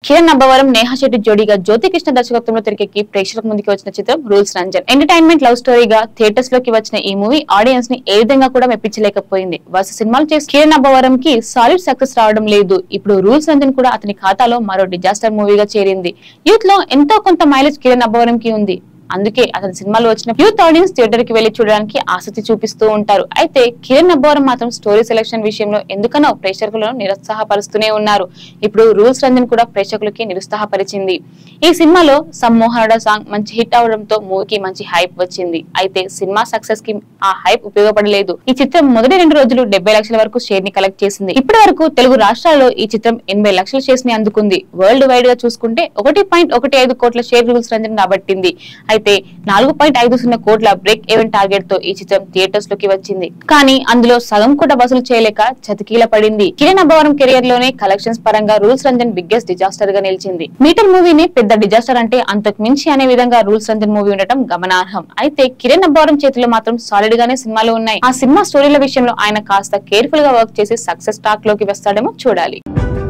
కిరణ్ అబ్బవరం నేహా శెట్టి జోడీగా జ్యోతి కృష్ణ దర్శకత్వంలో తెరకెక్కి ప్రేక్షకుల ముందుకు వచ్చిన చిత్రం రూల్స్ రంజన్ ఎంటర్టైన్మెంట్ లవ్ స్టోరీగా థియేటర్స్ లోకి వచ్చిన ఈ మూవీ ఆడియన్స్ ని ఏ విధంగా కూడా మెప్పించలేకపోయింది వరుస సినిమాలు చేసి కిరణ్ అబ్బవరం కి సాలిడ్ సక్సెస్ రావడం లేదు ఇప్పుడు రూల్స్ రంజన్ కూడా అతని ఖాతాలో మరో డిజాస్టర్ మూవీగా చేరింది యూత్ లో ఎంతో కొంత మైలేజ్ కిరణ్ అబ్బవరం కి ఉంది అందుకే అతని సినిమాలు వచ్చిన యూత్ ఆడియన్స్ థియేటర్ కి వెళ్లి చూడడానికి ఆసక్తి చూపిస్తూ ఉంటారు అయితే కిరణ్ అబ్బవరం మాత్రం స్టోరీ సెలక్షన్ విషయంలో ఎందుకనో ప్రేక్షకులను నిరుత్సాహపరుస్తూనే ఉన్నారు ఇప్పుడు రూల్స్ రంజన్ కూడా ప్రేక్షకులకి నిరుత్సాహపరిచింది ఈ సినిమాలో సమ్మోహనుడ సాంగ్ మంచి హిట్ అవడంతో మూవీకి మంచి హైప్ వచ్చింది అయితే సినిమా సక్సెస్ కి ఆ హైప్ ఉపయోగపడలేదు ఈ చిత్రం మొదటి రెండు రోజులు డెబ్బై లక్షల వరకు షేర్ ని కలెక్ట్ చేసింది ఇప్పటి వరకు తెలుగు రాష్ట్రాల్లో ఈ చిత్రం ఎనభై లక్షల షేర్స్ ని అందుకుంది వరల్డ్ వైడ్ గా చూసుకుంటే ఒకటి పాయింట్ ఒకటి ఐదు కోట్ల షేర్ రూల్స్ రంజన్ రాబట్టింది అయితే నాలుగు పాయింట్ ఐదు సున్నా కోట్ల బ్రేక్ ఈవెన్ టార్గెట్ తో ఈ చిత్రం థియేటర్స్ లోకి వచ్చింది కానీ అందులో సగం కూడా వసూలు చేయలేక చతికీల పడింది కిరణ్ అబ్బవరం కెరియర్ లోనే కలెక్షన్స్ పరంగా రూల్స్ రంజన్ బిగ్గెస్ట్ డిజాస్టర్ గా నిలిచింది మీటర్ మూవీని పెద్ద డిజాస్టర్ అంటే అంతకు మించి అనే విధంగా రూల్స్ రంజన్ మూవీ ఉండటం గమనార్హం అయితే కిరణ్ అబ్బవరం చేతిలో మాత్రం సాలిడ్ గానే సినిమాలు ఉన్నాయి ఆ సినిమా స్టోరీల విషయంలో ఆయన కాస్త కేర్ఫుల్ గా వర్క్ చేసి సక్సెస్ టాక్ లోకి వస్తాడేమో చూడాలి